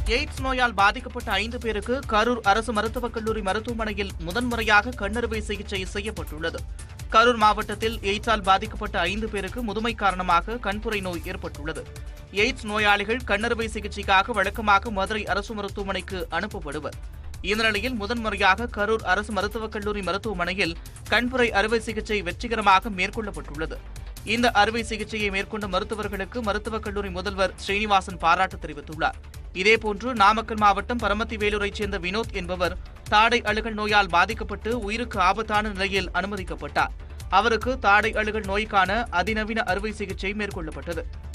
AIDS நோயால் பாதிக்கப்பட்ட ஐந்து பேருக்கு கரூர் அரசு மருத்துவக் கல்லூரி மருத்துவமனையில் முதன்முறையாக கண்ணறுவை சிகிச்சை செய்யப்பட்டுள்ளது கரூர் மாவட்டத்தில் எய்ட்ஸால் பாதிக்கப்பட்ட ஐந்து பேருக்கு முதுமை காரணமாக கண்புரை நோய் ஏற்பட்டுள்ளது எய்ட்ஸ் நோயாளிகள் கண்ணறுவை சிகிச்சைக்காக வழக்கமாக மதுரை அரசு மருத்துவமனைக்கு அனுப்பப்படுவர் இந்த நிலையில் முதன்முறையாக கரூர் அரசு மருத்துவக் கல்லூரி மருத்துவமனையில் கண்புரை அறுவை சிகிச்சை வெற்றிகரமாக மேற்கொள்ளப்பட்டுள்ளது இந்த அறுவை சிகிச்சையை மேற்கொண்ட மருத்துவர்களுக்கு மருத்துவக் கல்லூரி முதல்வர் ஸ்ரீனிவாசன் பாராட்டு தெரிவித்துள்ளார் இதேபோன்று நாமக்கல் மாவட்டம் பரமத்தி வேலூரைச் சேர்ந்த வினோத் என்பவர் தாடை அழுகல் நோயால் பாதிக்கப்பட்டு உயிருக்கு ஆபத்தான நிலையில் அனுமதிக்கப்பட்டார் அவருக்கு தாடை அழுகல் நோய்க்கான அதிநவீன அறுவை சிகிச்சை மேற்கொள்ளப்பட்டது